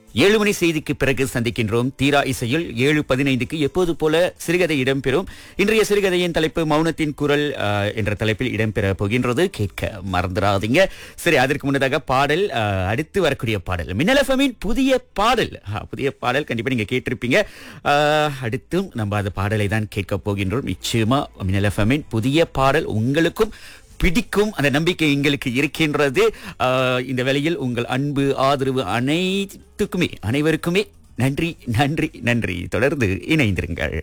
ஏழு மணி செய்திக்கு பிறகு சந்திக்கின்றோம் தீரா இசையில் ஏழு பதினைந்துக்கு எப்போது போல சிறுகதை இடம்பெறும் இன்றைய சிறுகதையின் தலைப்பு மௌனத்தின் குரல் அஹ், என்ற தலைப்பில் இடம்பெற போகின்றது கேட்க மறந்துடாதீங்க சரி அதற்கு முன்னதாக பாடல் அஹ், அடுத்து வரக்கூடிய பாடல் மின்னல் எஃப்எம்மின் புதிய பாடல் அஹ், புதிய பாடல் கண்டிப்பா நீங்க கேட்டிருப்பீங்க அஹ், அடுத்தும் நம்ம அந்த பாடலை தான் கேட்க போகின்றோம் நிச்சயமா மின்னல் எஃப்எம்மின் புதிய பாடல் உங்களுக்கும் பிடிக்கும் அந்த நம்பிக்கை எங்களுக்கு இருக்கின்றது ஆஹ் இந்த வேளையில் உங்கள் அன்பு ஆதரவு அனைத்துக்குமே அனைவருக்குமே நன்றி நன்றி நன்றி தொடர்ந்து இணைந்திருங்கள்